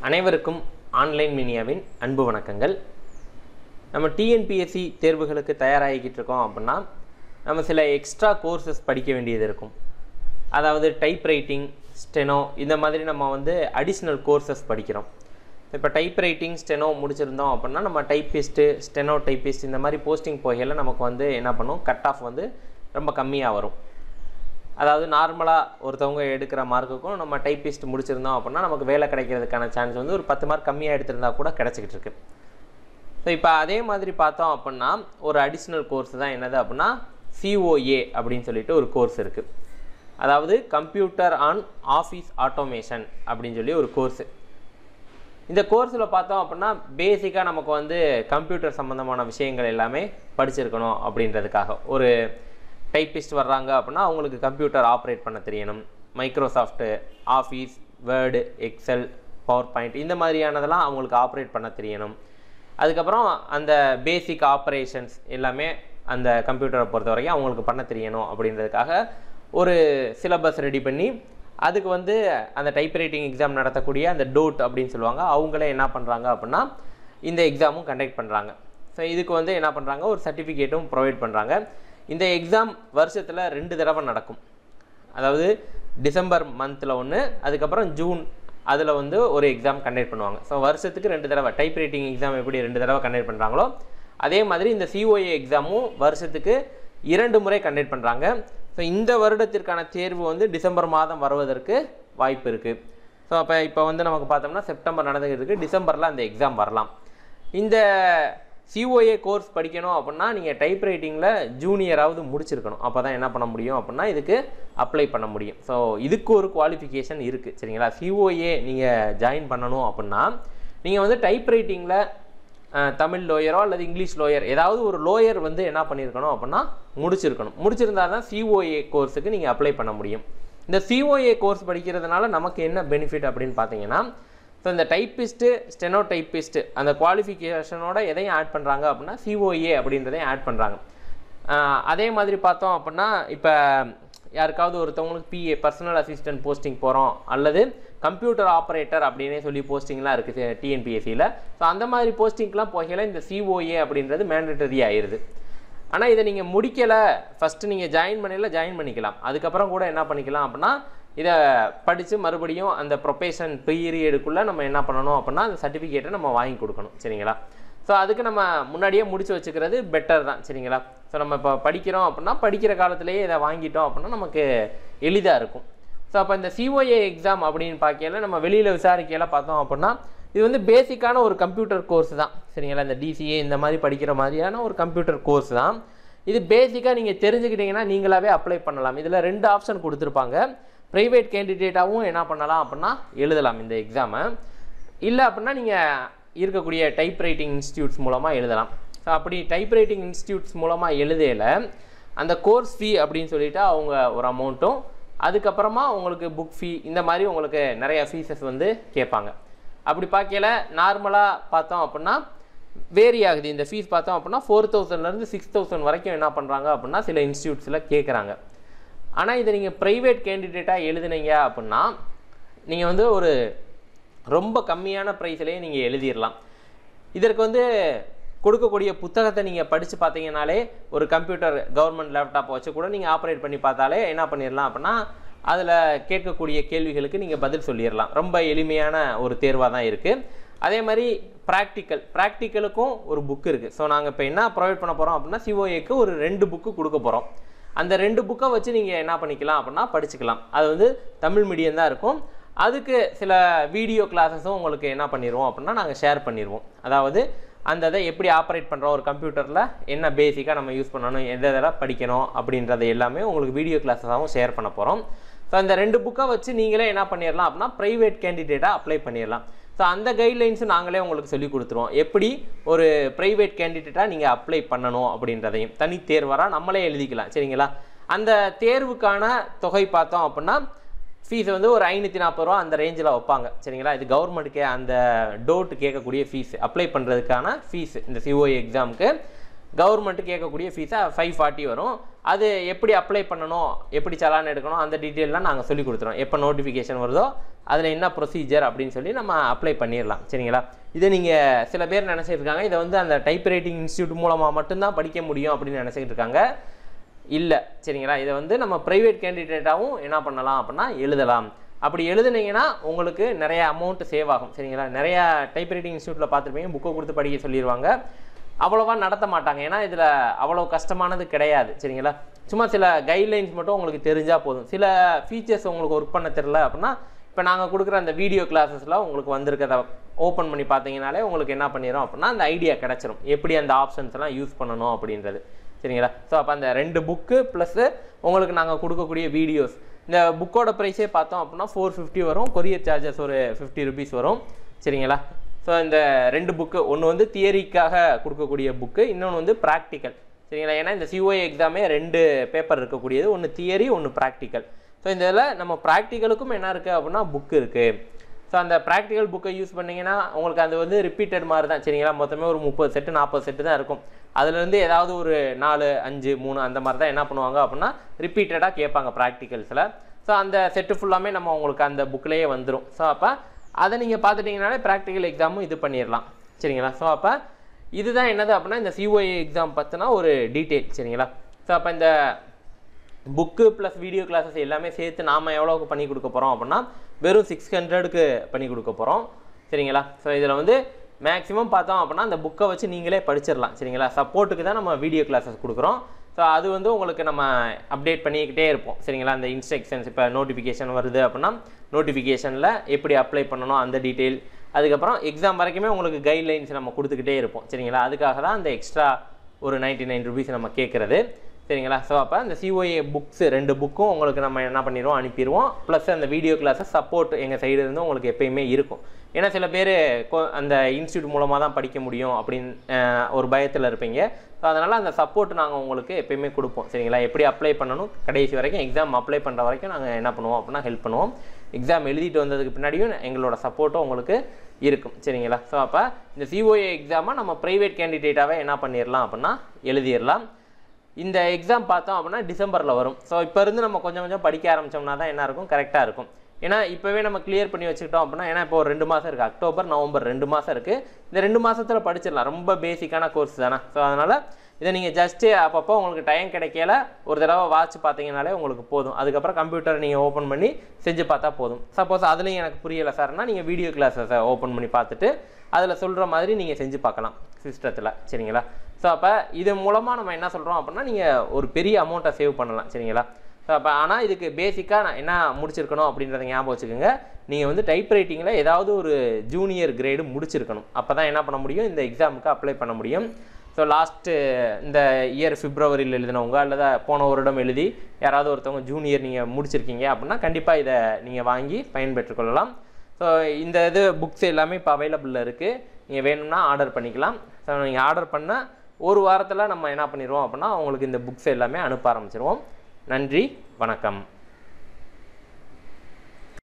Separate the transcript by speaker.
Speaker 1: அனைவருக்கும் ஆன்லைன் மீனியாவின் அன்பு வணக்கங்கள் நம்ம டிஎன்பிஎஸ்சி தேர்வுகளுக்கு தயாராகிக்கிட்டு இருக்கோம் அப்படின்னா நம்ம சில எக்ஸ்ட்ரா கோர்சஸ் படிக்க வேண்டியது இருக்கும் அதாவது டைப் ரைட்டிங் ஸ்டெனோ இந்த மாதிரி நம்ம வந்து அடிஷ்னல் கோர்சஸ் படிக்கிறோம் இப்போ டைப் ரைட்டிங் ஸ்டெனோ முடிச்சிருந்தோம் அப்படின்னா நம்ம டைப்பிஸ்ட்டு ஸ்டெனோ டைப்பிஸ்ட் இந்த மாதிரி போஸ்டிங் போகையில் நமக்கு வந்து என்ன பண்ணும் கட் ஆஃப் வந்து ரொம்ப கம்மியாக வரும் அதாவது நார்மலாக ஒருத்தவங்க எடுக்கிற மார்க்குக்கும் நம்ம டைப்பிஸ்ட் முடிச்சிருந்தோம் அப்படின்னா நமக்கு வேலை கிடைக்கிறதுக்கான சான்ஸ் வந்து ஒரு பத்து மார்க் கம்மியாக எடுத்திருந்தா கூட கிடச்சிக்கிட்டு இருக்கு ஸோ இப்போ அதே மாதிரி பார்த்தோம் அப்படின்னா ஒரு அடிஷ்னல் கோர்ஸ் தான் என்னது அப்படின்னா சிஓஏ அப்படின்னு சொல்லிட்டு ஒரு கோர்ஸ் இருக்குது அதாவது கம்ப்யூட்டர் ஆன் ஆஃபீஸ் ஆட்டோமேஷன் அப்படின்னு சொல்லி ஒரு கோர்ஸு இந்த கோர்ஸில் பார்த்தோம் அப்படின்னா பேசிக்காக நமக்கு வந்து கம்ப்யூட்டர் சம்மந்தமான விஷயங்கள் எல்லாமே படிச்சிருக்கணும் அப்படின்றதுக்காக ஒரு டைப்பிஸ்ட் வர்றாங்க அப்படின்னா அவங்களுக்கு கம்ப்யூட்டர் ஆப்ரேட் பண்ண தெரியணும் Microsoft Office Word Excel PowerPoint இந்த மாதிரியானதெல்லாம் அவங்களுக்கு ஆப்ரேட் பண்ண தெரியணும் அதுக்கப்புறம் அந்த பேசிக் ஆப்ரேஷன்ஸ் எல்லாமே அந்த கம்ப்யூட்டரை பொறுத்த வரைக்கும் அவங்களுக்கு பண்ண தெரியணும் அப்படின்றதுக்காக ஒரு சிலபஸ் ரெடி பண்ணி அதுக்கு வந்து அந்த டைப் ரைட்டிங் எக்ஸாம் நடத்தக்கூடிய அந்த டோட் அப்படின்னு சொல்லுவாங்க அவங்களே என்ன பண்ணுறாங்க அப்படின்னா இந்த எக்ஸாமும் கண்டக்ட் பண்ணுறாங்க ஸோ இதுக்கு வந்து என்ன பண்ணுறாங்க ஒரு சர்டிஃபிகேட்டும் ப்ரொவைட் பண்ணுறாங்க இந்த எக்ஸாம் வருஷத்தில் ரெண்டு தடவை நடக்கும் அதாவது டிசம்பர் மந்தில் ஒன்று அதுக்கப்புறம் ஜூன் அதில் வந்து ஒரு எக்ஸாம் கண்டக்ட் பண்ணுவாங்க ஸோ வருஷத்துக்கு ரெண்டு தடவை டைப் ரைட்டிங் எக்ஸாம் எப்படி ரெண்டு தடவை கண்டக்ட் பண்ணுறாங்களோ அதே மாதிரி இந்த சிஓஏ எக்ஸாமும் வருஷத்துக்கு இரண்டு முறை கண்டக்ட் பண்ணுறாங்க ஸோ இந்த வருடத்திற்கான தேர்வு வந்து டிசம்பர் மாதம் வருவதற்கு வாய்ப்பு இருக்குது ஸோ அப்போ இப்போ வந்து நமக்கு பார்த்தோம்னா செப்டம்பர் நடந்துகிட்டு இருக்கு டிசம்பரில் அந்த எக்ஸாம் வரலாம் இந்த சிஓஏ கோர்ஸ் படிக்கணும் அப்படின்னா நீங்கள் டைப் ரைட்டிங்கில் ஜூனியராவது முடிச்சிருக்கணும் அப்போ தான் என்ன பண்ண முடியும் அப்படின்னா இதுக்கு அப்ளை பண்ண முடியும் ஸோ இதுக்கு ஒரு குவாலிஃபிகேஷன் இருக்குது சரிங்களா சிஓஏ நீங்கள் ஜாயின் பண்ணணும் அப்படின்னா நீங்கள் வந்து டைப் ரைட்டிங்கில் தமிழ் லோயரோ அல்லது இங்கிலீஷ் லோயர் ஏதாவது ஒரு லோயர் வந்து என்ன பண்ணியிருக்கணும் அப்படின்னா முடிச்சிருக்கணும் முடிச்சிருந்தா தான் சிஓஏ கோர்ஸுக்கு நீங்கள் அப்ளை பண்ண முடியும் இந்த சிஓஏ கோர்ஸ் படிக்கிறதுனால நமக்கு என்ன பெனிஃபிட் அப்படின்னு பார்த்தீங்கன்னா ஸோ இந்த டைப்பிஸ்ட்டு ஸ்டெனோ டைப்பிஸ்ட்டு அந்த குவாலிஃபிகேஷனோட எதையும் ஆட் பண்ணுறாங்க அப்படின்னா சிஓஏ அப்படின்றதையும் ஆட் பண்ணுறாங்க அதே மாதிரி பார்த்தோம் அப்படின்னா இப்போ யாருக்காவது ஒருத்தவங்களுக்கு பிஏ பர்சனல் அசிஸ்டன்ட் போஸ்டிங் போகிறோம் அல்லது கம்ப்யூட்டர் ஆப்ரேட்டர் அப்படின்னே சொல்லி போஸ்டிங்லாம் இருக்குது டிஎன்பிஎஸ்சியில் ஸோ அந்த மாதிரி போஸ்டிங்க்கெலாம் போகையில் இந்த சிஓஏ அப்படின்றது மேண்டட்டரி ஆயிடுது ஆனால் இதை நீங்கள் முடிக்கலை ஃபஸ்ட்டு நீங்கள் ஜாயின் பண்ணல ஜாயின் பண்ணிக்கலாம் அதுக்கப்புறம் கூட என்ன பண்ணிக்கலாம் அப்படின்னா இதை படித்து மறுபடியும் அந்த ப்ரொபேஷன் பீரியடுக்குள்ளே நம்ம என்ன பண்ணணும் அப்படின்னா அந்த சர்டிஃபிகேட்டை நம்ம வாங்கி கொடுக்கணும் சரிங்களா ஸோ அதுக்கு நம்ம முன்னாடியே முடிச்சு வச்சுக்கிறது பெட்டர் தான் சரிங்களா ஸோ நம்ம இப்போ படிக்கிறோம் அப்படின்னா படிக்கிற காலத்திலேயே இதை வாங்கிட்டோம் அப்படின்னா நமக்கு எளிதாக இருக்கும் ஸோ அப்போ இந்த சிஓஏ எக்ஸாம் அப்படின்னு பார்க்கையில நம்ம வெளியில் விசாரிக்கையில பார்த்தோம் அப்படின்னா இது வந்து பேசிக்கான ஒரு கம்ப்யூட்டர் கோர்ஸ் தான் சரிங்களா இந்த டிசிஏ இந்த மாதிரி படிக்கிற மாதிரியான ஒரு கம்ப்யூட்டர் கோர்ஸ் தான் இது பேசிக்காக நீங்கள் தெரிஞ்சுக்கிட்டீங்கன்னா நீங்களாவே அப்ளை பண்ணலாம் இதில் ரெண்டு ஆப்ஷன் கொடுத்துருப்பாங்க ப்ரைவேட் கேண்டிடேட்டாகவும் என்ன பண்ணலாம் அப்படின்னா எழுதலாம் இந்த எக்ஸாமை இல்லை அப்படின்னா நீங்கள் இருக்கக்கூடிய டைப் ரைட்டிங் இன்ஸ்டியூட்ஸ் மூலமாக எழுதலாம் ஸோ அப்படி டைப் ரைட்டிங் இன்ஸ்டியூட்ஸ் மூலமாக எழுதையில் அந்த கோர்ஸ் ஃபீ அப்படின்னு சொல்லிட்டு அவங்க ஒரு அமௌண்ட்டும் அதுக்கப்புறமா உங்களுக்கு புக் ஃபீ இந்த மாதிரி உங்களுக்கு நிறைய ஃபீஸஸ் வந்து கேட்பாங்க அப்படி பார்க்கல நார்மலாக பார்த்தோம் அப்படின்னா வேரி ஆகுது இந்த ஃபீஸ் பார்த்தோம் அப்படின்னா ஃபோர் தௌசண்ட்லேருந்து சிக்ஸ் தௌசண்ட் வரைக்கும் என்ன பண்ணுறாங்க அப்படின்னா சில இன்ஸ்டியூட்ஸில் கேட்குறாங்க ஆனால் இதை நீங்கள் ப்ரைவேட் கேண்டிடேட்டாக எழுதுனீங்க அப்படின்னா நீங்கள் வந்து ஒரு ரொம்ப கம்மியான ப்ரைஸ்லேயே நீங்கள் எழுதிடலாம் இதற்கு வந்து கொடுக்கக்கூடிய புத்தகத்தை நீங்கள் படித்து பார்த்தீங்கனாலே ஒரு கம்ப்யூட்டர் கவர்மெண்ட் லேப்டாப்பை வச்சு கூட நீங்கள் ஆப்ரேட் பண்ணி பார்த்தாலே என்ன பண்ணிடலாம் அப்படின்னா அதில் கேட்கக்கூடிய கேள்விகளுக்கு நீங்கள் பதில் சொல்லிடலாம் ரொம்ப எளிமையான ஒரு தேர்வாக தான் இருக்குது அதே மாதிரி ப்ராக்டிக்கல் ப்ராக்டிக்கலுக்கும் ஒரு புக்கு இருக்குது ஸோ நாங்கள் இப்போ என்ன ப்ரொவைட் பண்ண போகிறோம் அப்படின்னா சிஓஏக்கு ஒரு ரெண்டு புக்கு கொடுக்க போகிறோம் அந்த ரெண்டு புக்கை வச்சு நீங்கள் என்ன பண்ணிக்கலாம் அப்படின்னா படிச்சுக்கலாம் அது வந்து தமிழ் மீடியம் தான் இருக்கும் அதுக்கு சில வீடியோ கிளாஸஸும் உங்களுக்கு என்ன பண்ணிடுவோம் அப்படின்னா நாங்கள் ஷேர் பண்ணிடுவோம் அதாவது அந்த இதை எப்படி ஆப்ரேட் பண்ணுறோம் ஒரு கம்ப்யூட்டரில் என்ன பேசிக்காக நம்ம யூஸ் பண்ணணும் எந்த இதெல்லாம் படிக்கணும் அப்படின்றது எல்லாமே உங்களுக்கு வீடியோ கிளாஸஸாகவும் ஷேர் பண்ண போகிறோம் ஸோ அந்த ரெண்டு புக்கை வச்சு நீங்களே என்ன பண்ணிடலாம் அப்படின்னா ப்ரைவேட் கேண்டிடேட்டாக அப்ளை பண்ணிடலாம் ஸோ அந்த கைட்லைன்ஸும் நாங்களே உங்களுக்கு சொல்லி கொடுத்துருவோம் எப்படி ஒரு ப்ரைவேட் கேண்டிடேட்டாக நீங்கள் அப்ளை பண்ணணும் அப்படின்றதையும் தனி தேர்வராக நம்மளே எழுதிக்கலாம் சரிங்களா அந்த தேர்வுக்கான தொகை பார்த்தோம் அப்படின்னா ஃபீஸ் வந்து ஒரு ஐநூற்றி நாற்பது ரூபா அந்த ரேஞ்சில் வைப்பாங்க சரிங்களா இது கவர்மெண்ட்டுக்கே அந்த டோட்டு கேட்கக்கூடிய ஃபீஸ் அப்ளை பண்ணுறதுக்கான ஃபீஸ் இந்த சிஓஏ எக்ஸாமுக்கு கவர்மெண்ட்டு கேட்கக்கூடிய ஃபீஸாக ஃபைவ் ஃபார்ட்டி வரும் அது எப்படி அப்ளை பண்ணணும் எப்படி சலான் எடுக்கணும் அந்த டீட்டெயிலாம் நாங்கள் சொல்லி கொடுத்துறோம் எப்போ நோட்டிஃபிகேஷன் வருதோ அதில் என்ன ப்ரொசீஜர் அப்படின்னு சொல்லி நம்ம அப்ளை பண்ணிடலாம் சரிங்களா இதை நீங்கள் சில பேர் நினச்சிருக்காங்க இதை வந்து அந்த டைப் ரைட்டிங் இன்ஸ்டியூட் மூலமாக மட்டும்தான் படிக்க முடியும் அப்படின்னு நினச்சிக்கிட்டு இருக்காங்க இல்லை சரிங்களா இதை வந்து நம்ம ப்ரைவேட் கேண்டிடேட்டாகவும் என்ன பண்ணலாம் அப்படின்னா எழுதலாம் அப்படி எழுதுனீங்கன்னா உங்களுக்கு நிறைய அமௌண்ட் சேவ் ஆகும் சரிங்களா நிறைய டைப் ரைட்டிங் இன்ஸ்டியூட்டில் பார்த்துருப்பீங்க புக்கை கொடுத்து படிக்க சொல்லிடுவாங்க அவ்வளோவா நடத்த மாட்டாங்க ஏன்னா இதில் அவ்வளோ கஷ்டமானது கிடையாது சரிங்களா சும்மா சில கைட்லைன்ஸ் மட்டும் உங்களுக்கு தெரிஞ்சால் போதும் சில ஃபீச்சர்ஸ் உங்களுக்கு ஒர்க் பண்ண தெரில அப்படின்னா இப்போ நாங்கள் கொடுக்குற அந்த வீடியோ கிளாஸஸில் உங்களுக்கு வந்திருக்கிறத ஓப்பன் பண்ணி பார்த்தீங்கனாலே உங்களுக்கு என்ன பண்ணிடும் அப்படின்னா அந்த ஐடியா கிடச்சிரும் எப்படி அந்த ஆப்ஷன்ஸ் எல்லாம் யூஸ் பண்ணணும் அப்படின்றது சரிங்களா ஸோ அப்போ அந்த ரெண்டு புக்கு ப்ளஸ்ஸு உங்களுக்கு நாங்கள் கொடுக்கக்கூடிய வீடியோஸ் இந்த புக்கோட ப்ரைஸே பார்த்தோம் அப்படின்னா ஃபோர் ஃபிஃப்டி வரும் கொரியர் சார்ஜஸ் ஒரு ஃபிஃப்டி ருபீஸ் வரும் சரிங்களா ஸோ இந்த ரெண்டு புக்கு ஒன்று வந்து தியரிக்காக கொடுக்கக்கூடிய புக்கு இன்னொன்று வந்து ப்ராக்டிக்கல் சரிங்களா ஏன்னா இந்த சிஓஏ எக்ஸாமே ரெண்டு பேப்பர் இருக்கக்கூடியது ஒன்று தியரி ஒன்று ப்ராக்டிக்கல் ஸோ இந்த இதில் நம்ம ப்ராக்டிக்கலுக்கும் என்ன இருக்குது அப்படின்னா புக்கு இருக்குது ஸோ அந்த ப்ராக்டிக்கல் புக்கை யூஸ் பண்ணிங்கன்னா உங்களுக்கு அது வந்து ரிப்பீட்டட் மாதிரி தான் சரிங்களா மொத்தமே ஒரு முப்பது செட்டு நாற்பது செட்டு தான் இருக்கும் அதுலேருந்து ஏதாவது ஒரு நாலு அஞ்சு மூணு அந்த மாதிரி தான் என்ன பண்ணுவாங்க அப்படின்னா ரிப்பீட்டடாக கேட்பாங்க ப்ராக்டிகல்ஸில் ஸோ அந்த செட்டு ஃபுல்லாமே நம்ம உங்களுக்கு அந்த புக்லேயே வந்துடும் ஸோ அப்போ அதை நீங்கள் பார்த்துட்டிங்கனாலே ப்ராக்டிக்கல் எக்ஸாமும் இது பண்ணிடலாம் சரிங்களா ஸோ அப்போ இதுதான் என்னது அப்படின்னா இந்த சிஓஏ எக்ஸாம் பற்றினா ஒரு டீட்டெயில் சரிங்களா ஸோ அப்போ இந்த புக்கு ப்ளஸ் வீடியோ கிளாஸஸ் எல்லாமே சேர்த்து நாம் எவ்வளோக்கு பண்ணி கொடுக்க போகிறோம் அப்படின்னா வெறும் சிக்ஸ் ஹண்ட்ரடுக்கு பண்ணி கொடுக்க போகிறோம் சரிங்களா ஸோ இதில் வந்து மேக்ஸிமம் பார்த்தோம் அப்படின்னா அந்த புக்கை வச்சு நீங்களே படிச்சிடலாம் சரிங்களா சப்போர்ட்டுக்கு தான் நம்ம வீடியோ கிளாஸஸ் கொடுக்குறோம் ஸோ அது வந்து உங்களுக்கு நம்ம அப்டேட் பண்ணிக்கிட்டே இருப்போம் சரிங்களா அந்த இன்ஸ்ட்ரக்ஷன்ஸ் இப்போ நோட்டிஃபிகேஷன் வருது அப்படின்னா நோட்டிஃபிகேஷனில் எப்படி அப்ளை பண்ணணும் அந்த டீட்டெயில் அதுக்கப்புறம் எக்ஸாம் வரைக்குமே உங்களுக்கு கைட்லைன்ஸ் நம்ம கொடுத்துக்கிட்டே இருப்போம் சரிங்களா அதுக்காக தான் அந்த எக்ஸ்ட்ரா ஒரு நைன்ட்டி நைன் ருபீஸ் நம்ம கேட்குறது சரிங்களா ஸோ அப்போ அந்த சிஓஏ புக்ஸ் ரெண்டு புக்கும் உங்களுக்கு நம்ம என்ன பண்ணிடுவோம் அனுப்பிடுவோம் ப்ளஸ் அந்த வீடியோ கிளாஸஸ் சப்போர்ட் எங்கள் சைடு இருந்து உங்களுக்கு எப்பயுமே இருக்கும் ஏன்னா சில பேர் அந்த இன்ஸ்டியூட் மூலமாக தான் படிக்க முடியும் அப்படின்னு அஹ், ஒரு பயத்தில் இருப்பீங்க ஸோ அதனால் அந்த சப்போர்ட் நாங்கள் உங்களுக்கு எப்பயுமே கொடுப்போம் சரிங்களா எப்படி அப்ளை பண்ணணும் கடைசி வரைக்கும் எக்ஸாம் அப்ளை பண்ணுற வரைக்கும் நாங்கள் என்ன பண்ணுவோம் அப்படின்னா ஹெல்ப் பண்ணுவோம் எக்ஸாம் எழுதிட்டு வந்ததுக்கு பின்னாடியும் எங்களோட சப்போர்ட்டும் உங்களுக்கு இருக்கும் சரிங்களா ஸோ அப்போ இந்த சிஓஏ எக்ஸாமை நம்ம ப்ரைவேட் கேண்டிடேட்டாகவே என்ன பண்ணிடலாம் அப்படின்னா எழுதிடலாம் இந்த எக்ஸாம் பார்த்தோம் அப்படின்னா டிசம்பரில் வரும் ஸோ இப்போ இருந்து நம்ம கொஞ்சம் கொஞ்சம் படிக்க ஆரம்பிச்சோம்னா தான் என்ன இருக்கும் கரெக்டாக இருக்கும் ஏன்னா இப்போவே நம்ம கிளியர் பண்ணி வச்சுக்கிட்டோம் அப்படின்னா ஏன்னா இப்போ ஒரு ரெண்டு மாதம் இருக்குது அக்டோபர் நவம்பர் ரெண்டு மாதம் இருக்குது இந்த ரெண்டு மாதத்தில் படிச்சிடலாம் ரொம்ப பேசிக்கான கோர்ஸ் தானே ஸோ அதனால் இதை நீங்கள் ஜஸ்ட்டு அப்பப்போ உங்களுக்கு டைம் கிடைக்கல ஒரு தடவை வாட்ச் பார்த்தீங்கனாலே உங்களுக்கு போதும் அதுக்கப்புறம் கம்ப்யூட்டர் நீங்கள் ஓப்பன் பண்ணி செஞ்சு பார்த்தா போதும் சப்போஸ் அதுலேயும் எனக்கு புரியலை சார்னா நீங்கள் வீடியோ கிளாஸஸை ஓப்பன் பண்ணி பார்த்துட்டு அதில் சொல்கிற மாதிரி நீங்கள் செஞ்சு பார்க்கலாம் சிஸ்டத்தில் சரிங்களா ஸோ அப்போ இது மூலமாக நம்ம என்ன சொல்கிறோம் அப்படின்னா நீங்கள் ஒரு பெரிய அமௌண்ட்டை சேவ் பண்ணலாம் சரிங்களா ஸோ அப்போ ஆனால் இதுக்கு பேசிக்காக நான் என்ன முடிச்சிருக்கணும் அப்படின்றத ஞாபகம் வச்சுக்கோங்க நீங்கள் வந்து டைப் ரைட்டிங்கில் ஏதாவது ஒரு ஜூனியர் கிரேடு முடிச்சிருக்கணும் அப்போ தான் என்ன பண்ண முடியும் இந்த எக்ஸாமுக்கு அப்ளை பண்ண முடியும் ஸோ லாஸ்ட்டு இந்த இயர் பிப்ரவரியில் எழுதினவங்க அல்லது போன வருடம் எழுதி யாராவது ஒருத்தவங்க ஜூனியர் நீங்கள் முடிச்சிருக்கீங்க அப்படின்னா கண்டிப்பாக இதை நீங்கள் வாங்கி பயன்பெற்றுக்கொள்ளலாம் ஸோ இந்த இது புக்ஸ் எல்லாமே இப்போ அவைலபிளில் இருக்குது நீங்கள் வேணும்னா ஆர்டர் பண்ணிக்கலாம் ஸோ நீங்கள் ஆர்டர் பண்ணால் ஒரு வாரத்தில் நம்ம என்ன பண்ணிடுவோம் அப்படின்னா உங்களுக்கு இந்த புக்ஸ் எல்லாமே அனுப்ப ஆரம்பிச்சிருவோம் நன்றி வணக்கம்